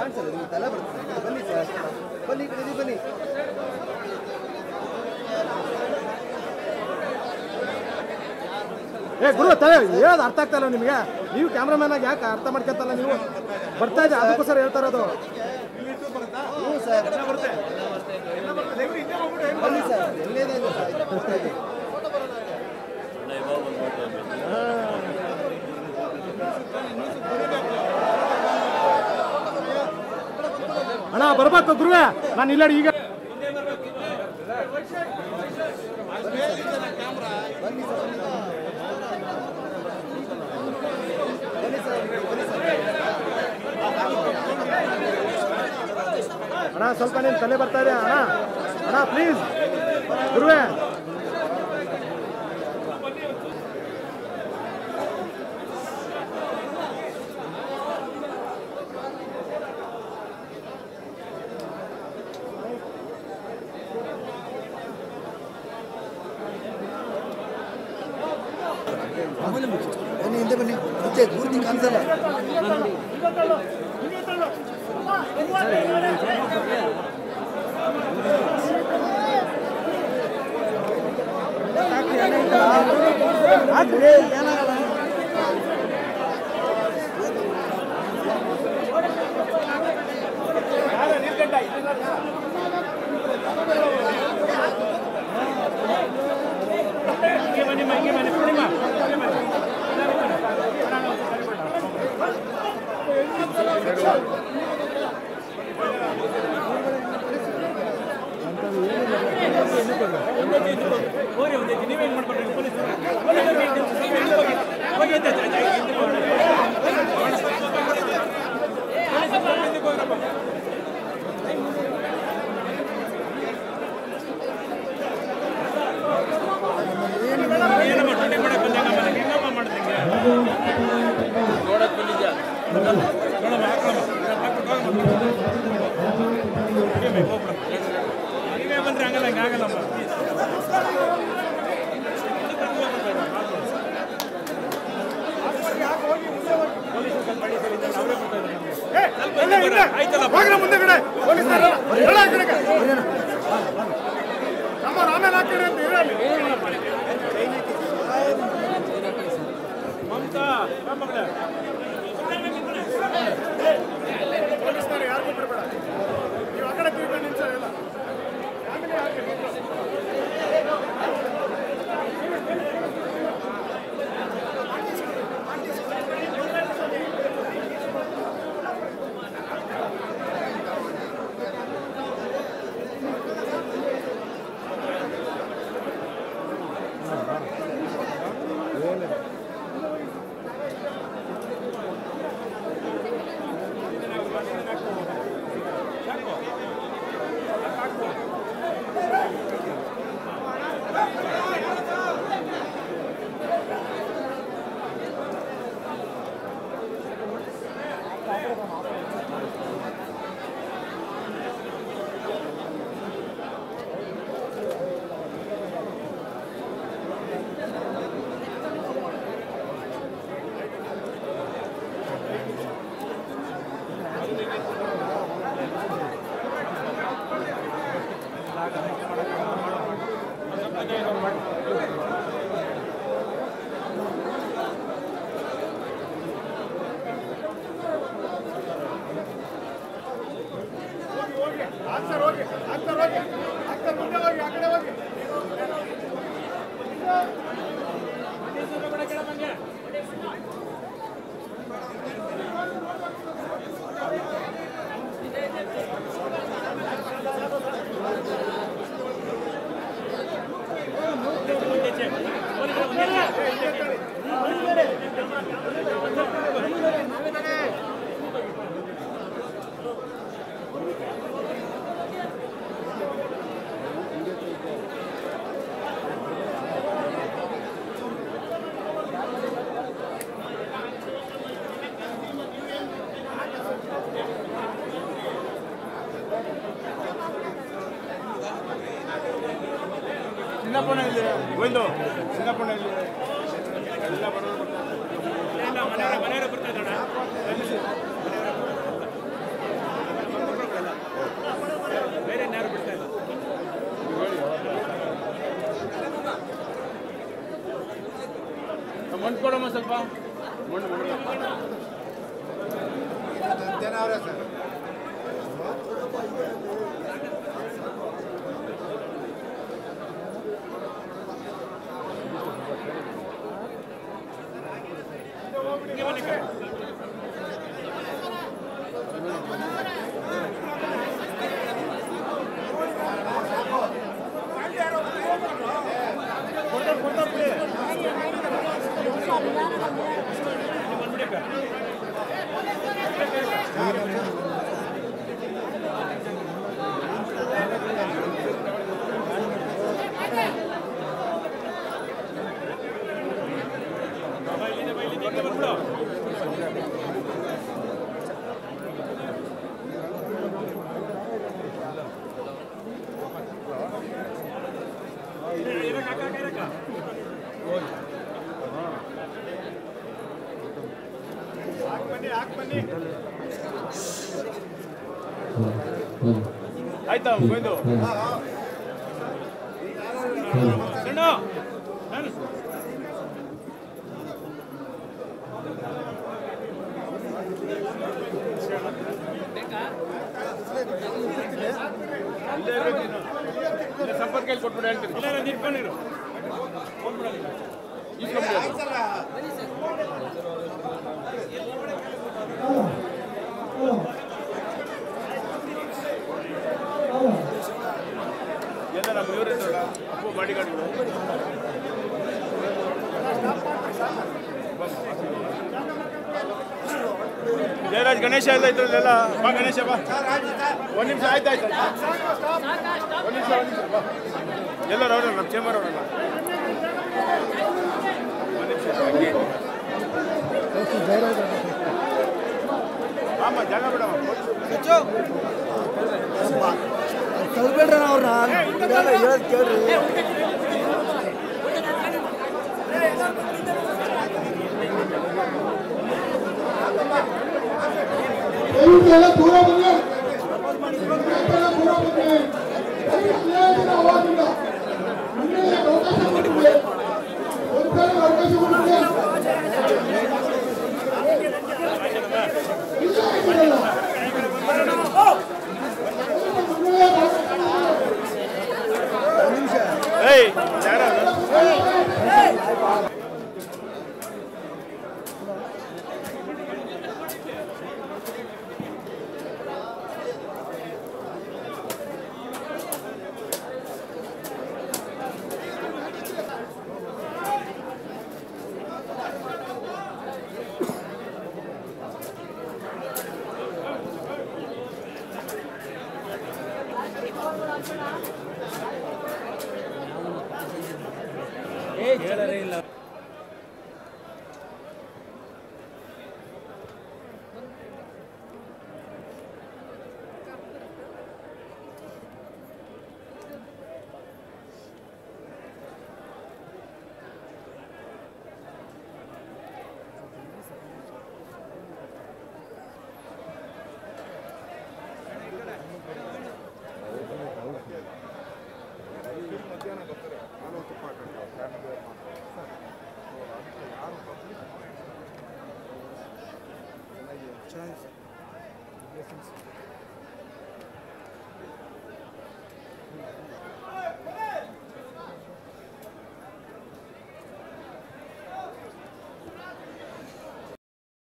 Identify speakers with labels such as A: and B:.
A: ಕಾಣಿಸಲ್ಲ ನಿಮ್ಗೆ ತಲೆ ಬರ್ತದೆ ಈ ಕಡೆ ಬನ್ನಿ ಸರ್ ಬನ್ನಿ ಈ ಕಡೆ ಇಲ್ಲಿ ಬನ್ನಿ
B: ಏ ಗುರು ತಲೆ ಹೇಳೋದು ಅರ್ಥ ಆಗ್ತಾ ಇಲ್ಲ ನಿಮಗೆ ನೀವು ಕ್ಯಾಮ್ರಾಮನ್ ಆಗಿ ಯಾಕೆ ಅರ್ಥ ಮಾಡ್ಕೊತಲ್ಲ ನೀವು ಬರ್ತಾ ಇದೆ ಅದಕ್ಕೋಸ್ಕರ ಹೇಳ್ತಾ ಇರೋದು
A: ಹ್ಞೂ ಸರ್ ಬನ್ನಿ ಸರ್ ಎಲ್ಲೇನೇ ಇದೆ ಸರ್ ಇದು ಬರ್ತಾ ಇದೆ
B: ಅಣ್ಣ ಬರ್ಬೇಕು ಗುರುವೆ ನಾನು ಇಲ್ಲ ಈಗ
A: ಬನ್ನಿ ಸರ್ ಬನ್ನಿ ಸರ್
B: ಅಣ್ಣ ಸ್ವಲ್ಪ ನಿನ್ ತಲೆ ಬರ್ತಾ ಇದೆ ಅಣ್ಣ ಅಣ್ಣ ಪ್ಲೀಸ್ ಗುರುವೆ
A: ಬನ್ನಿ ಹಿಂದೆ ಬನ್ನಿ ಮುಂಚೆ ಪೂರ್ತಿ ಕಾಣಿಸಲ್ಲ
C: ಚಿನ್ನಪ್ಪನ ಇಲ್ಲಿ ಗೋವಿಂದು ಚಿನ್ನಪ್ಪನ ಇಲ್ಲಿ ಎಲ್ಲ ಬರೋರು ಬರ್ತಾರೆ. ಮಣ್ಣು ಕೊಡಮ್ಮ ಸ್ವಲ್ಪ ಮಣ್ಣು ಮಣ್ಣು ಆಯ್ತಾ ಗೋವಿಂದು ಸಣ್ಣ ನಾನು ಇಲ್ಲೇ ಇರ್ಬೇಕು ನೀನು. ಇಲ್ಲೇ ಸಂಪರ್ಕದಲ್ಲಿ ಕೊಟ್ಬಿಟ್ಟು ಹೇಳ್ತೀನಿ ಇಲ್ಲ ನಿಂತ್ಕೊಂಡಿರು ಎಲ್ಲ ನಮ್ಮ ಇವರಿದ್ದಲ್ಲ ಅಪ್ಪು ಬಾಡಿಗಾರ್ಡ್ಗಳು ಜಯರಾಜ್ ಗಣೇಶ ಎಲ್ಲ ಇದ್ರಲ್ಲೆಲ್ಲ ಬಾ ಗಣೇಶ ಬಾ ಒಂದು ನಿಮಿಷ ಆಯ್ತು ಆಯ್ತು ಒಂದು ನಿಮಿಷ ಒಂದು ನಿಮಿಷ ಬಾ ಎಲ್ಲರೂ ಅವ್ರಲ್ಲ ನಮ್ಮ ಚೇಂಬರ್ ಅವರಲ್ಲ ಒಂದು ನಿಮಿಷ ಹಂಗೆ. ಆಮ ಜಾಗ ಬಿಡಮ್ಮ
A: ತಳ್ಬೇಡ್ರ ಅವ್ರನ್ನ ಹೇಳೋದು ಕೇಳ್ರಿ
D: ಎಲ್ಲ ದೂರ ಬಂದ್ರೆ ಎಲ್ಲ ದೂರ ಬಂದ್ರೆ ಅನ್ಯಾಯದ ಅವಾಗಿಲ್ಲ ಅನ್ಯಾಯಕ್ಕೆ ಅವಕಾಶ ಕೊಟ್ಟಿದೆ ಒಂದ್ಸಲ ಅವಕಾಶ ಕೊಟ್ಟಿದೆ ಇಲ್ಲ ಆಗಿರಲ್ಲ
C: ಏಯ್ ಯಾರು
A: ಚೆನ್ನಾಗಿದೆ